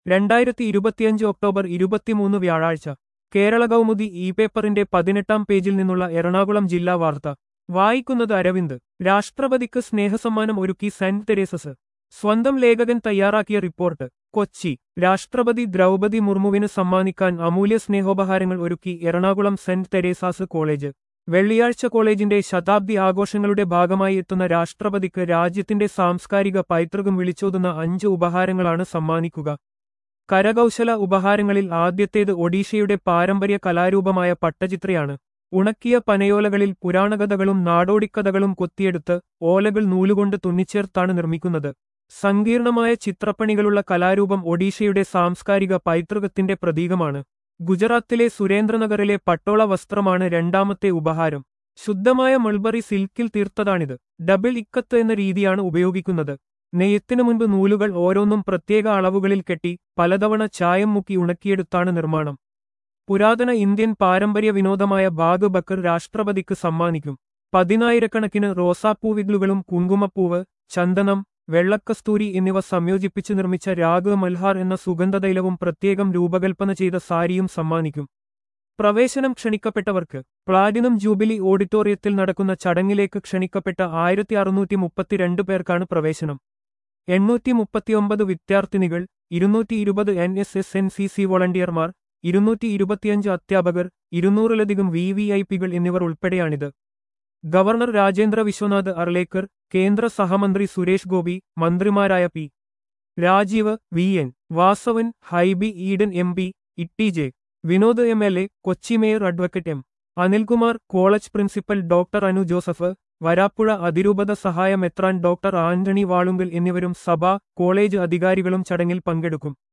രണ്ടായിരത്തി ഇരുപത്തിയഞ്ച് ഒക്ടോബർ ഇരുപത്തിമൂന്ന് വ്യാഴാഴ്ച കേരള കൗമുദി ഇ പേപ്പറിന്റെ പതിനെട്ടാം പേജിൽ നിന്നുള്ള എറണാകുളം ജില്ലാ വാർത്ത വായിക്കുന്നത് അരവിന്ദ് രാഷ്ട്രപതിക്ക് സ്നേഹസമ്മാനം ഒരുക്കി സെന്റ് തെരേസസ് സ്വന്തം ലേഖകൻ തയ്യാറാക്കിയ റിപ്പോർട്ട് കൊച്ചി രാഷ്ട്രപതി ദ്രൗപതി മുർമുവിന് സമ്മാനിക്കാൻ അമൂല്യ സ്നേഹോപഹാരങ്ങൾ ഒരുക്കി എറണാകുളം സെന്റ് തെരേസാസ് കോളേജ് വെള്ളിയാഴ്ച കോളേജിന്റെ ശതാബ്ദി ആഘോഷങ്ങളുടെ ഭാഗമായി എത്തുന്ന രാഷ്ട്രപതിക്ക് രാജ്യത്തിന്റെ സാംസ്കാരിക പൈതൃകം വിളിച്ചോതുന്ന അഞ്ച് ഉപഹാരങ്ങളാണ് സമ്മാനിക്കുക കരകൗശല ഉപഹാരങ്ങളിൽ ആദ്യത്തേത് ഒഡീഷയുടെ പാരമ്പര്യ കലാരൂപമായ പട്ടചിത്രയാണ് ഉണക്കിയ പനയോലകളിൽ പുരാണകഥകളും നാടോടിക്കഥകളും കൊത്തിയെടുത്ത് ഓലകൾ നൂലുകൊണ്ട് തുന്നിച്ചേർത്താണ് നിർമ്മിക്കുന്നത് സങ്കീർണമായ ചിത്രപ്പണികളുള്ള കലാരൂപം ഒഡീഷയുടെ സാംസ്കാരിക പൈതൃകത്തിന്റെ പ്രതീകമാണ് ഗുജറാത്തിലെ സുരേന്ദ്രനഗറിലെ പട്ടോള വസ്ത്രമാണ് രണ്ടാമത്തെ ഉപഹാരം ശുദ്ധമായ മൾബറി സിൽക്കിൽ തീർത്തതാണിത് ഡബിൾ ഇക്കത്ത് എന്ന രീതിയാണ് ഉപയോഗിക്കുന്നത് നെയ്ത്തിനു മുൻപ് നൂലുകൾ ഓരോന്നും പ്രത്യേക അളവുകളിൽ കെട്ടി പലതവണ ചായം മുക്കി ഉണക്കിയെടുത്താണ് നിർമ്മാണം പുരാതന ഇന്ത്യൻ പാരമ്പര്യ വിനോദമായ ബാഗ് ബക്കർ രാഷ്ട്രപതിക്ക് സമ്മാനിക്കും പതിനായിരക്കണക്കിന് റോസാപ്പൂവിഗ്ലുകളും കുങ്കുമപ്പൂവ് ചന്ദനം വെള്ളക്കസ്തൂരി എന്നിവ സംയോജിപ്പിച്ച് നിർമ്മിച്ച രാഗ് മൽഹാർ എന്ന സുഗന്ധതൈലവും പ്രത്യേകം രൂപകൽപ്പന ചെയ്ത സാരിയും സമ്മാനിക്കും പ്രവേശനം ക്ഷണിക്കപ്പെട്ടവർക്ക് പ്ലാറ്റിനം ജൂബിലി ഓഡിറ്റോറിയത്തിൽ നടക്കുന്ന ചടങ്ങിലേക്ക് ക്ഷണിക്കപ്പെട്ട ആയിരത്തി അറുന്നൂറ്റി മുപ്പത്തിരണ്ട് പേർക്കാണ് പ്രവേശനം എണ്ണൂറ്റി മുപ്പത്തിയൊമ്പത് വിദ്യാർത്ഥിനികൾ ഇരുന്നൂറ്റി ഇരുപത് N S S N C C വോളണ്ടിയർമാർ ഇരുന്നൂറ്റി ഇരുപത്തിയഞ്ച് അധ്യാപകർ ഇരുന്നൂറിലധികം വി വി ഐ പികൾ എന്നിവർ ഉൾപ്പെടെയാണിത് ഗവർണർ രാജേന്ദ്ര വിശ്വനാഥ് അർലേക്കർ കേന്ദ്ര സഹമന്ത്രി സുരേഷ് ഗോപി മന്ത്രിമാരായ P Rajeev V N Vasavan Hibi Eden M P T J Vinod M L A Kochi mayor advocate M Anilkumar college principal doctor Anu Joseph Varappuzha അതിരൂപത സഹായ മെത്രാൻ ഡോക്ടർ ആന്റണി വാളുങ്കൽ എന്നിവരും സഭ കോളേജ് അധികാരികളും ചടങ്ങിൽ പങ്കെടുക്കും